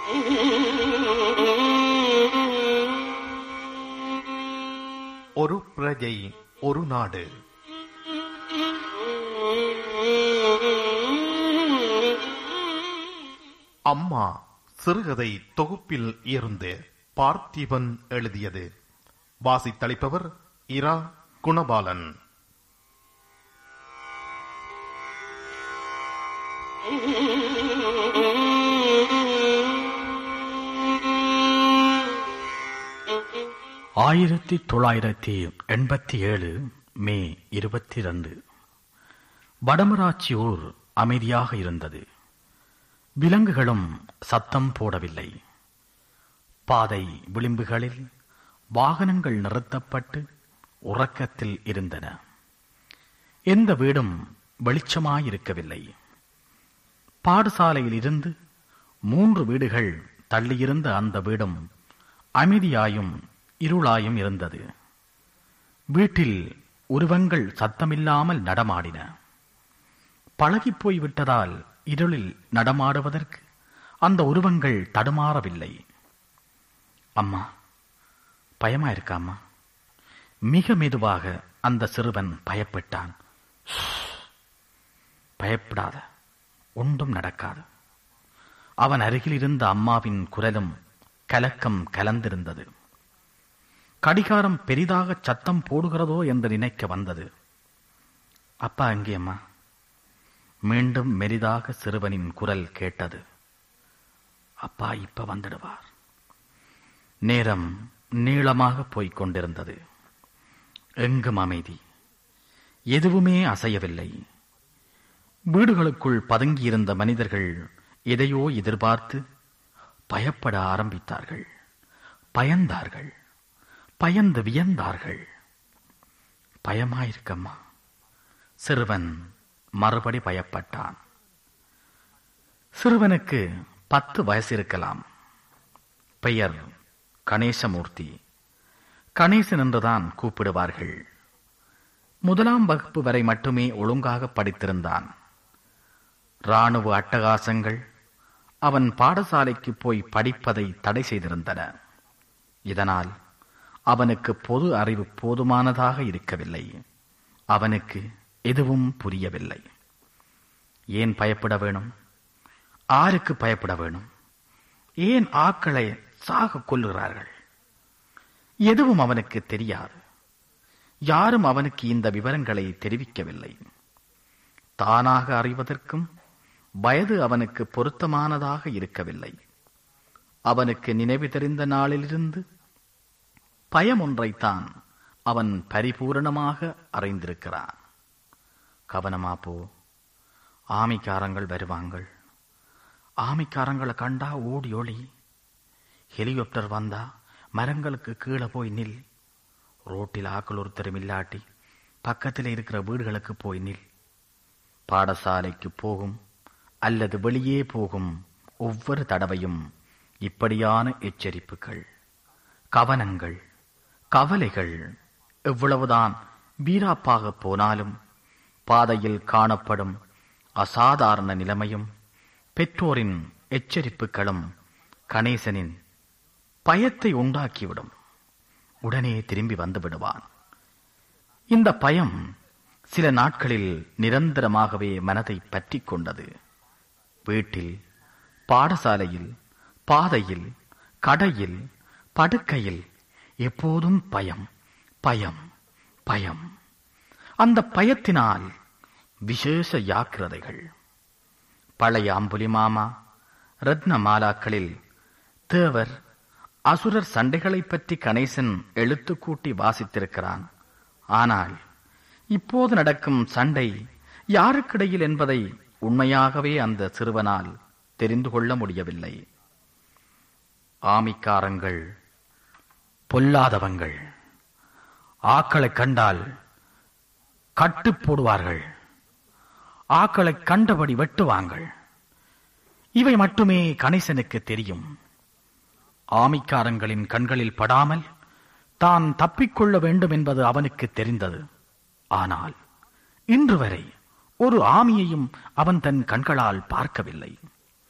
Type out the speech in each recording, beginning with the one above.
ஒரு பிரஜை ஒரு நாடு அம்மா சிறுகதை தொகுப்பில் இருந்து பார்த்திபன் எழுதியது வாசித்தளிப்பவர் இரா குணபாலன் ஆயிரத்தி தொள்ளாயிரத்தி எண்பத்தி ஏழு மே இருபத்தி ரெண்டு வடமராட்சி ஊர் அமைதியாக இருந்தது விலங்குகளும் சத்தம் போடவில்லை பாதை விளிம்புகளில் வாகனங்கள் நிறுத்தப்பட்டு உறக்கத்தில் இருந்தன எந்த வீடும் வெளிச்சமாயிருக்கவில்லை பாடசாலையில் இருந்து மூன்று வீடுகள் தள்ளியிருந்த அந்த வீடும் அமைதியாயும் இருளாயும் இருந்தது வீட்டில் உருவங்கள் சத்தமில்லாமல் நடமாடின பழகிப் போய்விட்டதால் இருளில் நடமாடுவதற்கு அந்த உருவங்கள் தடுமாறவில்லை அம்மா பயமா இருக்கா அம்மா மிக மெதுவாக அந்த சிறுவன் பயப்பட்டான் பயப்படாத ஒன்றும் நடக்காது அவன் அருகில் இருந்த அம்மாவின் குரலும் கலக்கம் கலந்திருந்தது கடிகாரம் பெரிதாக சத்தம் போடுகிறதோ என்று நினைக்க வந்தது அப்பா எங்கே அம்மா மீண்டும் மெரிதாக சிறுவனின் குரல் கேட்டது அப்பா இப்ப வந்துடுவார் நேரம் நீளமாக போய்க் கொண்டிருந்தது எங்கும் அமைதி எதுவுமே அசையவில்லை வீடுகளுக்குள் பதுங்கியிருந்த மனிதர்கள் எதையோ எதிர்பார்த்து பயப்பட ஆரம்பித்தார்கள் பயந்தார்கள் பயந்து வியந்தார்கள் பயமாயிருக்கம்மா சிறுவன் மறுபடி பயப்பட்டான் சிறுவனுக்கு பத்து வயசு இருக்கலாம் பெயர் கணேசமூர்த்தி கணேசன் என்றுதான் கூப்பிடுவார்கள் முதலாம் வகுப்பு வரை மட்டுமே ஒழுங்காக படித்திருந்தான் ராணுவ அட்டகாசங்கள் அவன் பாடசாலைக்கு போய் படிப்பதை தடை செய்திருந்தன இதனால் அவனுக்கு பொது அறிவு போதுமானதாக இருக்கவில்லை அவனுக்கு எதுவும் புரியவில்லை ஏன் பயப்பட வேணும் ஆருக்கு பயப்பட வேணும் ஏன் ஆக்களை சாக கொல்லுகிறார்கள் எதுவும் அவனுக்கு தெரியாது யாரும் அவனுக்கு இந்த விவரங்களை தெரிவிக்கவில்லை தானாக அறிவதற்கும் வயது அவனுக்கு பொருத்தமானதாக இருக்கவில்லை அவனுக்கு நினைவு தெரிந்த நாளிலிருந்து பயம் ஒன்றைத்தான் அவன் பரிபூரணமாக அறிந்திருக்கிறான் கவனமா போ ஆமிக்காரங்கள் வருவாங்கள் ஆமிக்காரங்களை கண்டா ஓடி ஒளி ஹெலிகாப்டர் வந்தா மரங்களுக்கு கீழே போய் நில் ரோட்டில் ஆக்கள் ஒருத்தரும் இல்லாட்டி பக்கத்தில் இருக்கிற வீடுகளுக்கு போய் நில் பாடசாலைக்கு போகும் அல்லது வெளியே போகும் ஒவ்வொரு தடவையும் இப்படியான எச்சரிப்புகள் கவனங்கள் கவலைகள் எவ்வளவுதான் வீராப்பாக போனாலும் பாதையில் காணப்படும் அசாதாரண நிலைமையும் பெற்றோரின் எச்சரிப்புகளும் கணேசனின் பயத்தை உண்டாக்கிவிடும் உடனே திரும்பி வந்து விடுவான் இந்த பயம் சில நாட்களில் நிரந்தரமாகவே மனதை பற்றி கொண்டது வீட்டில் பாடசாலையில் பாதையில் கடையில் படுக்கையில் எப்போதும் பயம் பயம் பயம் அந்த பயத்தினால் விசேஷ யாக்கிரதைகள் பழைய அம்புலி மாமா ரத்ன மாலாக்களில் தேவர் அசுரர் சண்டைகளை பற்றி கணேசன் எழுத்து கூட்டி வாசித்திருக்கிறான் ஆனால் இப்போது நடக்கும் சண்டை யாருக்கிடையில் என்பதை உண்மையாகவே அந்த சிறுவனால் தெரிந்து கொள்ள முடியவில்லை ஆமிக்காரங்கள் பொல்லாதவங்கள் ஆக்களை கண்டால் கட்டு போடுவார்கள் ஆக்களை கண்டபடி வெட்டுவாங்கள் இவை மட்டுமே கணேசனுக்கு தெரியும் ஆமிக்காரங்களின் கண்களில் படாமல் தான் தப்பிக்கொள்ள வேண்டும் என்பது அவனுக்கு தெரிந்தது ஆனால் இன்று வரை ஒரு ஆமியையும் அவன் தன் கண்களால் பார்க்கவில்லை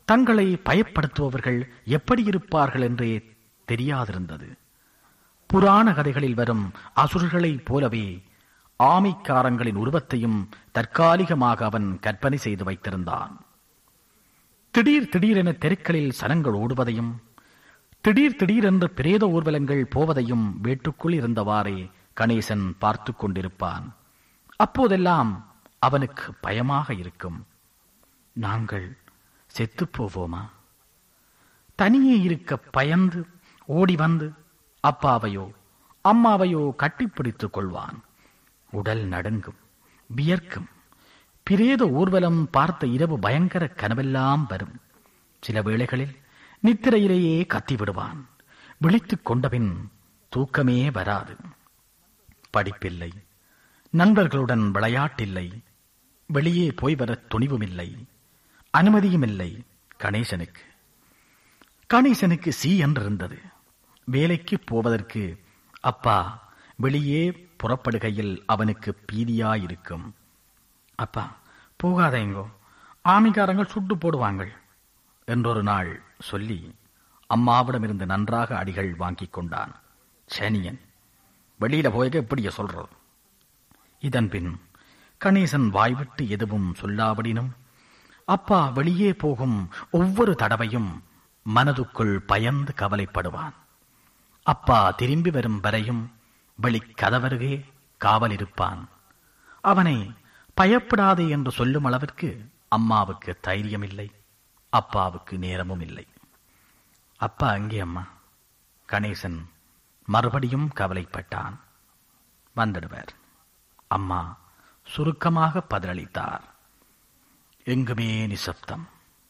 தங்களை பயப்படுத்துபவர்கள் எப்படி இருப்பார்கள் என்றே தெரியாதிருந்தது புராண கதைகளில் வரும் அசுரர்களைப் போலவே ஆமைக்காரங்களின் உருவத்தையும் தற்காலிகமாக அவன் கற்பனை செய்து வைத்திருந்தான் திடீர் திடீரென தெருக்களில் சனங்கள் ஓடுவதையும் திடீர் திடீரென்று பிரேத ஊர்வலங்கள் போவதையும் வீட்டுக்குள் இருந்தவாறே கணேசன் பார்த்து கொண்டிருப்பான் அப்போதெல்லாம் அவனுக்கு பயமாக இருக்கும் நாங்கள் செத்துப் போவோமா தனியே இருக்க பயந்து ஓடி வந்து அப்பாவையோ அம்மாவையோ கட்டிப்பிடித்துக் கொள்வான் உடல் நடுங்கும் வியர்க்கும் பிரேத ஊர்வலம் பார்த்த இரவு பயங்கர கனவெல்லாம் வரும் சில வேளைகளில் நித்திரையிலேயே கத்திவிடுவான் விழித்துக் கொண்டபின் தூக்கமே வராது படிப்பில்லை நண்பர்களுடன் விளையாட்டில்லை வெளியே போய் வர துணிவுமில்லை அனுமதியும் இல்லை கணேசனுக்கு கணேசனுக்கு சி என்றிருந்தது வேலைக்கு போவதற்கு அப்பா வெளியே புறப்படுகையில் அவனுக்கு பீதியாயிருக்கும் அப்பா போகாதேங்கோ ஆமிக்காரங்கள் சுட்டு போடுவாங்கள் என்றொரு நாள் சொல்லி அம்மாவிடமிருந்து நன்றாக அடிகள் வாங்கிக் கொண்டான் சனியன் வெளியில போய்க்க இப்படிய சொல்றது இதன் பின் கணேசன் வாய்விட்டு எதுவும் சொல்லாவிடினும் அப்பா வெளியே போகும் ஒவ்வொரு தடவையும் மனதுக்குள் பயந்து கவலைப்படுவான் அப்பா திரும்பி வரும் வரையும் வெளிக்கதவருகே காவல் இருப்பான் அவனை பயப்படாதே என்று சொல்லும் அளவிற்கு அம்மாவுக்கு தைரியம் இல்லை அப்பாவுக்கு நேரமும் இல்லை அப்பா அங்கே அம்மா கணேசன் மறுபடியும் கவலைப்பட்டான் வந்துடுவர் அம்மா சுருக்கமாக பதிலளித்தார் எங்குமே நிசப்தம்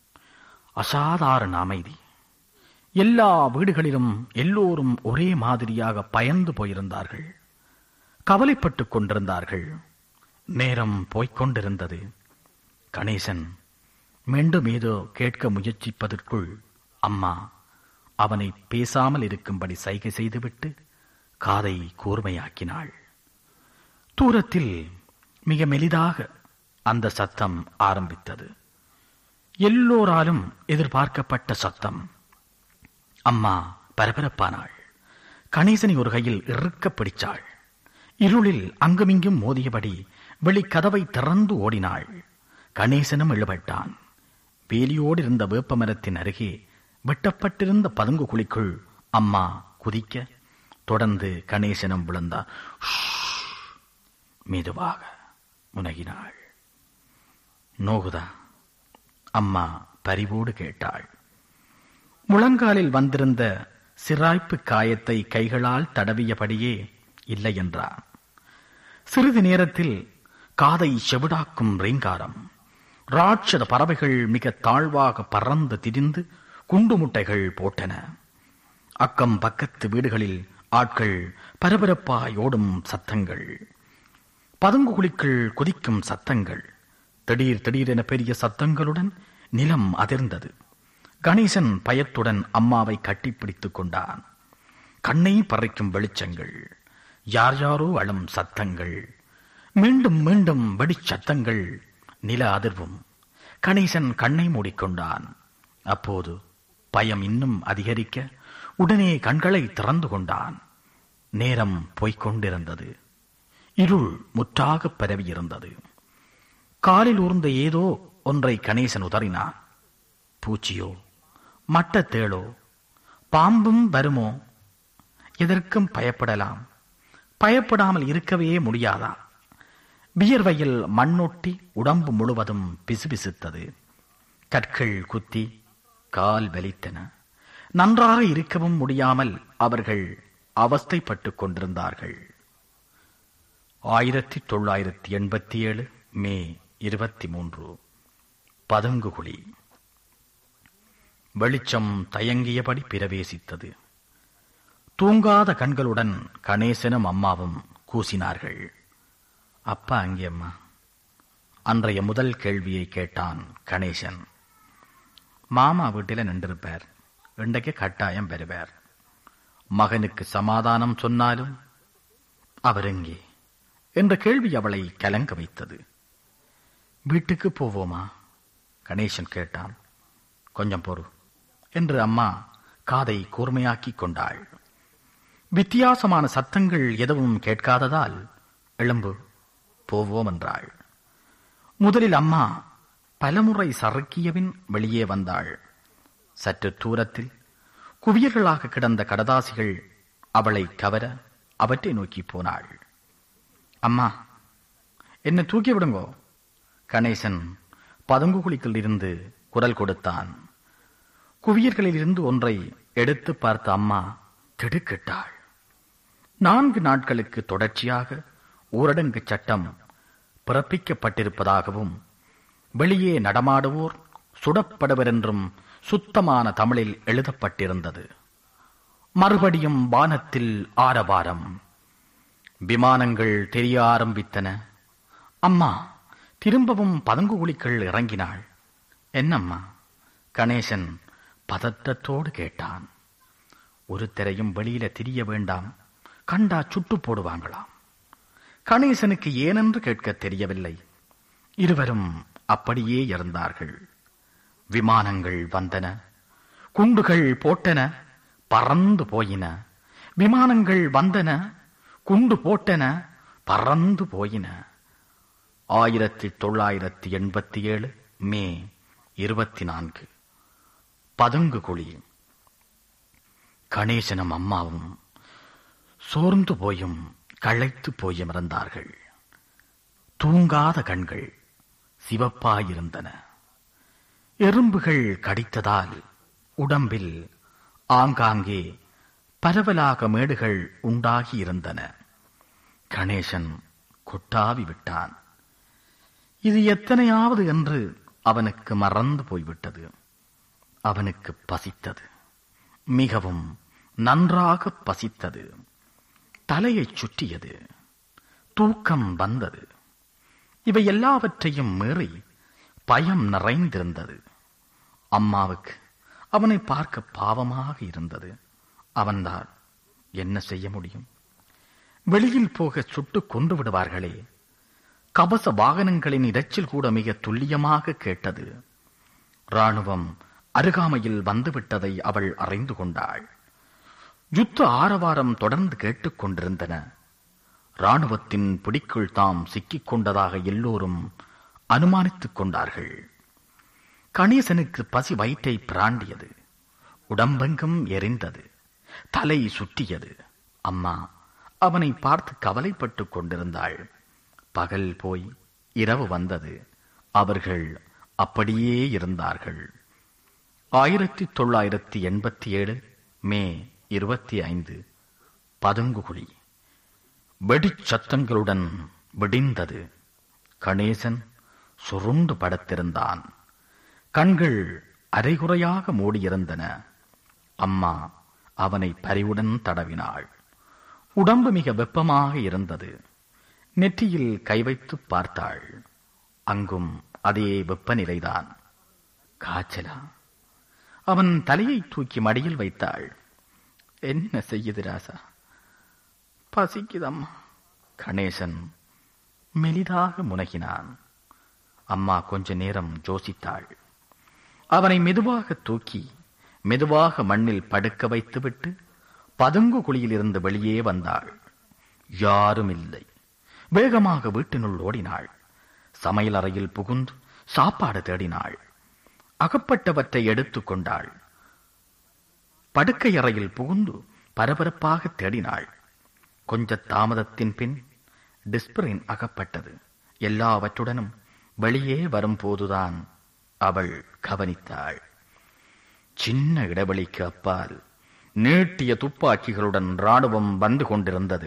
அசாதாரண அமைதி எல்லா வீடுகளிலும் எல்லோரும் ஒரே மாதிரியாக பயந்து போயிருந்தார்கள் கவலைப்பட்டுக் கொண்டிருந்தார்கள் நேரம் போய்க் கொண்டிருந்தது கணேசன் மீண்டும் ஏதோ கேட்க முயற்சிப்பதற்குள் அம்மா அவனை பேசாமல் இருக்கும்படி சைகை செய்துவிட்டு காதை கூர்மையாக்கினாள் தூரத்தில் மிக மெலிதாக அந்த சத்தம் ஆரம்பித்தது எல்லோராலும் எதிர்பார்க்கப்பட்ட சத்தம் அம்மா பரபரப்பானாள் கணேசனை ஒரு கையில் இறுக்க பிடிச்சாள் இருளில் அங்குமிங்கும் மோதியபடி வெளிக்கதவை திறந்து ஓடினாள் கணேசனும் இழுபட்டான் வேலியோடு இருந்த வேப்பமரத்தின் அருகே வெட்டப்பட்டிருந்த பதுங்கு குழிக்குள் அம்மா குதிக்க தொடர்ந்து கணேசனும் விழுந்தார் மெதுவாக முனகினாள் நோகுதா அம்மா பரிவோடு கேட்டாள் முழங்காலில் வந்திருந்த சிராய்ப்பு காயத்தை கைகளால் தடவியபடியே இல்லை என்றார் சிறிது நேரத்தில் காதை செவிடாக்கும் ரீங்காரம் ராட்சத பறவைகள் மிக தாழ்வாக பறந்து திரிந்து குண்டு முட்டைகள் போட்டன அக்கம் பக்கத்து வீடுகளில் ஆட்கள் பரபரப்பாய் ஓடும் சத்தங்கள் பதுங்கு குழிக்குள் குதிக்கும் சத்தங்கள் திடீர் திடீரென பெரிய சத்தங்களுடன் நிலம் அதிர்ந்தது கணேசன் பயத்துடன் அம்மாவை கட்டிப்பிடித்துக் கொண்டான் கண்ணை பறைக்கும் வெளிச்சங்கள் யார் யாரோ அழும் சத்தங்கள் மீண்டும் மீண்டும் வெடிச்சத்தங்கள் நில அதிர்வும் கணேசன் கண்ணை மூடிக்கொண்டான் அப்போது பயம் இன்னும் அதிகரிக்க உடனே கண்களை திறந்து கொண்டான் நேரம் போய்க் கொண்டிருந்தது இருள் முற்றாக பரவியிருந்தது காலில் ஊர்ந்த ஏதோ ஒன்றை கணேசன் உதறினான் பூச்சியோ மட்டத்தேளோ பாம்பும் வருமோ எதற்கும் பயப்படலாம் பயப்படாமல் இருக்கவே முடியாதா வியர்வையில் மண்ணொட்டி உடம்பு முழுவதும் பிசுபிசுத்தது கற்கள் குத்தி கால் வலித்தன நன்றாக இருக்கவும் முடியாமல் அவர்கள் அவஸ்தைப்பட்டுக் கொண்டிருந்தார்கள் ஆயிரத்தி தொள்ளாயிரத்தி எண்பத்தி ஏழு மே இருபத்தி மூன்று பதுங்குகுழி வெளிச்சம் தயங்கியபடி பிரவேசித்தது தூங்காத கண்களுடன் கணேசனும் அம்மாவும் கூசினார்கள் அப்பா அங்கே அம்மா அன்றைய முதல் கேள்வியை கேட்டான் கணேசன் மாமா வீட்டில நின்றிருப்பார் இன்றைக்கு கட்டாயம் பெறுவார் மகனுக்கு சமாதானம் சொன்னாலும் அவர் எங்கே என்ற கேள்வி அவளை கலங்க வைத்தது வீட்டுக்கு போவோமா கணேசன் கேட்டான் கொஞ்சம் பொறு என்று அம்மா காதை கூர்மையாக்கிக் கொண்டாள் வித்தியாசமான சத்தங்கள் எதுவும் கேட்காததால் எழும்பு போவோம் என்றாள் முதலில் அம்மா பலமுறை சறுக்கியபின் வெளியே வந்தாள் சற்று தூரத்தில் குவியல்களாக கிடந்த கடதாசிகள் அவளை கவர அவற்றை நோக்கி போனாள் அம்மா என்ன தூக்கி விடுங்கோ கணேசன் பதுங்கு குழிக்குள் இருந்து குரல் கொடுத்தான் குவியல்களில் இருந்து ஒன்றை எடுத்து பார்த்த அம்மா திடுக்கிட்டாள் நான்கு நாட்களுக்கு தொடர்ச்சியாக ஊரடங்கு சட்டம் பிறப்பிக்கப்பட்டிருப்பதாகவும் வெளியே நடமாடுவோர் சுடப்படுவர் என்றும் சுத்தமான தமிழில் எழுதப்பட்டிருந்தது மறுபடியும் வானத்தில் ஆரவாரம் விமானங்கள் தெரிய ஆரம்பித்தன அம்மா திரும்பவும் பதங்கு குழிக்குள் இறங்கினாள் என்னம்மா கணேசன் பதட்டத்தோடு கேட்டான் ஒரு திரையும் வெளியில திரிய வேண்டாம் கண்டா சுட்டு போடுவாங்களாம் கணேசனுக்கு ஏனென்று கேட்க தெரியவில்லை இருவரும் அப்படியே இருந்தார்கள் விமானங்கள் வந்தன குண்டுகள் போட்டன பறந்து போயின விமானங்கள் வந்தன குண்டு போட்டன பறந்து போயின ஆயிரத்தி தொள்ளாயிரத்தி எண்பத்தி ஏழு மே இருபத்தி நான்கு பதுங்கு குழி கணேசனும் அம்மாவும் சோர்ந்து போயும் களைத்து போயும் இருந்தார்கள் தூங்காத கண்கள் சிவப்பாயிருந்தன எறும்புகள் கடித்ததால் உடம்பில் ஆங்காங்கே பரவலாக மேடுகள் உண்டாகி இருந்தன கணேசன் கொட்டாவி விட்டான் இது எத்தனையாவது என்று அவனுக்கு மறந்து போய்விட்டது அவனுக்கு பசித்தது மிகவும் நன்றாக பசித்தது தலையைச் சுற்றியது தூக்கம் வந்தது இவை எல்லாவற்றையும் மீறி பயம் நிறைந்திருந்தது அம்மாவுக்கு அவனை பார்க்க பாவமாக இருந்தது அவன்தான் என்ன செய்ய முடியும் வெளியில் போக சுட்டு கொண்டு விடுவார்களே கவச வாகனங்களின் இரைச்சல் கூட மிக துல்லியமாக கேட்டது ராணுவம் அருகாமையில் வந்துவிட்டதை அவள் அறிந்து கொண்டாள் யுத்த ஆரவாரம் தொடர்ந்து கேட்டுக் கொண்டிருந்தன ராணுவத்தின் பிடிக்குள் தாம் சிக்கிக் கொண்டதாக எல்லோரும் அனுமானித்துக் கொண்டார்கள் கணேசனுக்கு பசி வயிற்றை பிராண்டியது உடம்பெங்கும் எரிந்தது தலை சுற்றியது அம்மா அவனை பார்த்து கவலைப்பட்டுக் கொண்டிருந்தாள் பகல் போய் இரவு வந்தது அவர்கள் அப்படியே இருந்தார்கள் ஆயிரத்தி தொள்ளாயிரத்தி எண்பத்தி ஏழு மே இருபத்தி ஐந்து பதுங்குகுழி வெடிச்சத்தங்களுடன் விடிந்தது கணேசன் சுருண்டு படுத்திருந்தான் கண்கள் அரைகுறையாக மூடியிருந்தன அம்மா அவனை பரிவுடன் தடவினாள் உடம்பு மிக வெப்பமாக இருந்தது நெற்றியில் கை வைத்து பார்த்தாள் அங்கும் அதே வெப்பநிலைதான் காய்ச்சலா அவன் தலையை தூக்கி மடியில் வைத்தாள் என்ன செய்யுது ராசா பசிக்குதம்மா கணேசன் மெலிதாக முனகினான் அம்மா கொஞ்ச நேரம் யோசித்தாள் அவனை மெதுவாக தூக்கி மெதுவாக மண்ணில் படுக்க வைத்துவிட்டு பதுங்கு குழியிலிருந்து வெளியே வந்தாள் யாரும் இல்லை வேகமாக வீட்டினுள் ஓடினாள் சமையல் அறையில் புகுந்து சாப்பாடு தேடினாள் அகப்பட்டவற்றை எடுத்துக் கொண்டாள் படுக்கை அறையில் புகுந்து பரபரப்பாக தேடினாள் கொஞ்ச தாமதத்தின் பின் டிஸ்பிரின் அகப்பட்டது எல்லாவற்றுடனும் வெளியே வரும்போதுதான் அவள் கவனித்தாள் சின்ன இடைவெளிக்கு அப்பால் நீட்டிய துப்பாக்கிகளுடன் ராணுவம் வந்து கொண்டிருந்தது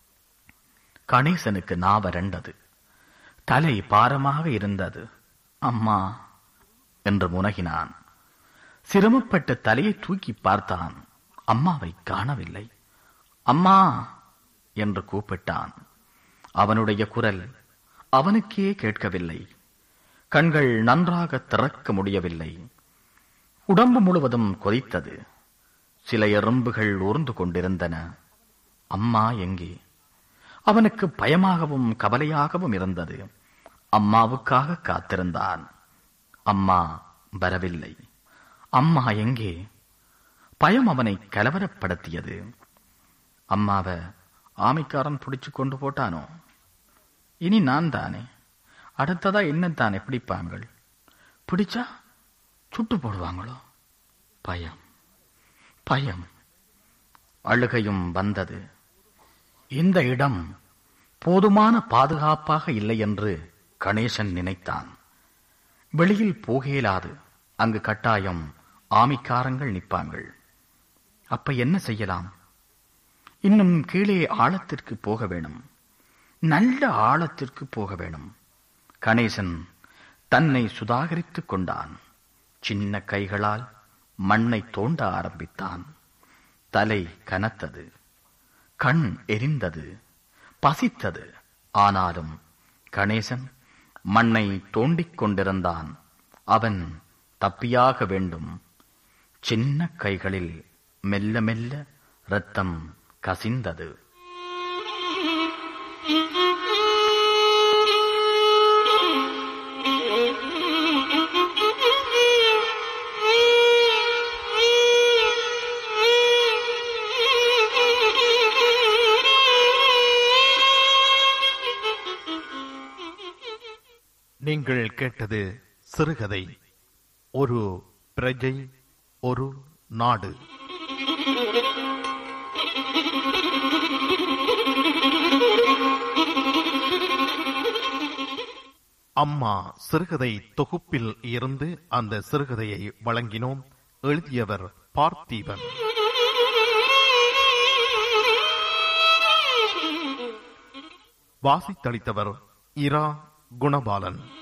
கணேசனுக்கு நாவரண்டது தலை பாரமாக இருந்தது அம்மா என்று முனகினான் சிரமப்பட்டு தலையை தூக்கி பார்த்தான் அம்மாவை காணவில்லை அம்மா என்று கூப்பிட்டான் அவனுடைய குரல் அவனுக்கே கேட்கவில்லை கண்கள் நன்றாக திறக்க முடியவில்லை உடம்பு முழுவதும் கொதித்தது சில எறும்புகள் ஊர்ந்து கொண்டிருந்தன அம்மா எங்கே அவனுக்கு பயமாகவும் கவலையாகவும் இருந்தது அம்மாவுக்காக காத்திருந்தான் அம்மா வரவில்லை அம்மா எங்கே பயம் அவனை கலவரப்படுத்தியது அம்மாவ ஆமைக்காரன் பிடிச்சு கொண்டு போட்டானோ இனி நான் தானே அடுத்ததா என்னத்தானே பிடிப்பாங்கள் பிடிச்சா சுட்டு போடுவாங்களோ பயம் பயம் அழுகையும் வந்தது இந்த இடம் போதுமான பாதுகாப்பாக இல்லை என்று கணேசன் நினைத்தான் வெளியில் போக இயலாது அங்கு கட்டாயம் ஆமிக்காரங்கள் நிற்பாங்கள் அப்ப என்ன செய்யலாம் இன்னும் கீழே ஆழத்திற்கு போக வேணும் நல்ல ஆழத்திற்கு போக வேணும் கணேசன் தன்னை சுதாகரித்துக் கொண்டான் சின்ன கைகளால் மண்ணை தோண்ட ஆரம்பித்தான் தலை கனத்தது கண் எரிந்தது பசித்தது ஆனாலும் கணேசன் மண்ணை தோண்டிக் கொண்டிருந்தான் அவன் தப்பியாக வேண்டும் சின்ன கைகளில் மெல்ல மெல்ல இரத்தம் கசிந்தது நீங்கள் கேட்டது சிறுகதை ஒரு பிரஜை ஒரு நாடு அம்மா சிறுகதை தொகுப்பில் இருந்து அந்த சிறுகதையை வழங்கினோம் எழுதியவர் பார்த்தீபன் வாசித்தளித்தவர் இரா குணபாலன்